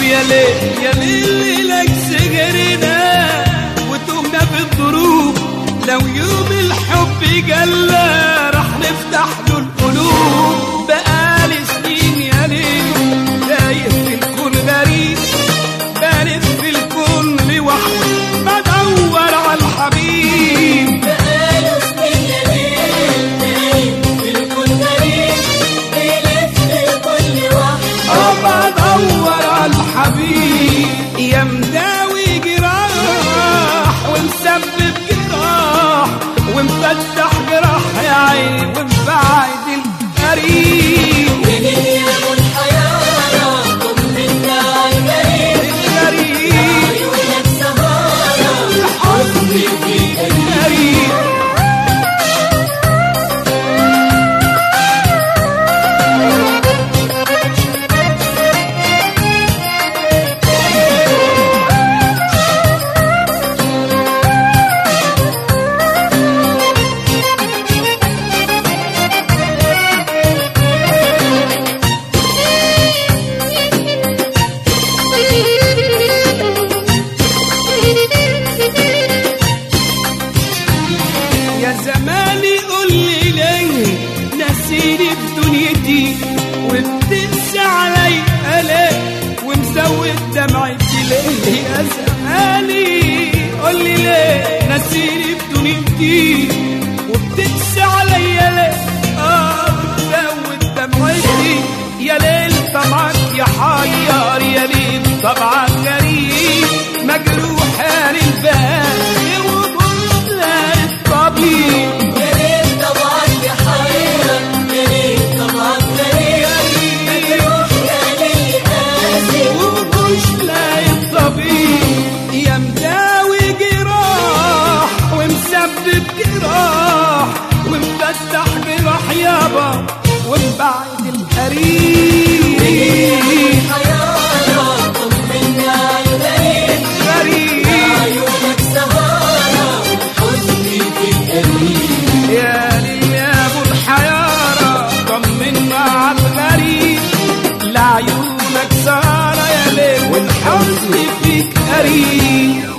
يا ليل يا ليل لك سهرنا وتومنا في الظروف لو يوم الحب جلى راح نفتح له القلوب بقالي سنين يا ليل تايه في الكون غريب بلف في الكون لوحدي بدور على الحبيب بقاله سنين يا ليل نايم في الكون غريب بيلف لكل واحد اه بدور على الحبيب يا مداوي جراح ومسبب جراح ومفتح جراح يا عيني ومبعد القريب منين يا ابو الحيارة طمنا على الغريب القريب عيونك سهارة الحزن فيك القريب يا زماني قول لي ليه نسيني في دنيتي وبتنسى علي ليه ومزود دمعتي ليه يا زماني قول لي ليه نسيني في دنيتي وبتنسى علي ليه اه ومزود دمعتي يا ليل طبعك يا حيار يا ليل طبعك غريب مجروح البال وبطلع الطبيب يا ريت طبعا يا حيرة يا ريت طبعا غريب مجروح يا ليل قاسي ومش لاقي الطبيب يا مداوي جراح ومسبب جراح ومفتح جراح يابا ومبعد القريب حيارة طمنا على الغريب غريب عيونك سهارة والحزن في القريب يا ليل يا ابو الحيارة طمنا على الغريب لعيونك سهرة يا ليل والحزن فيك قريب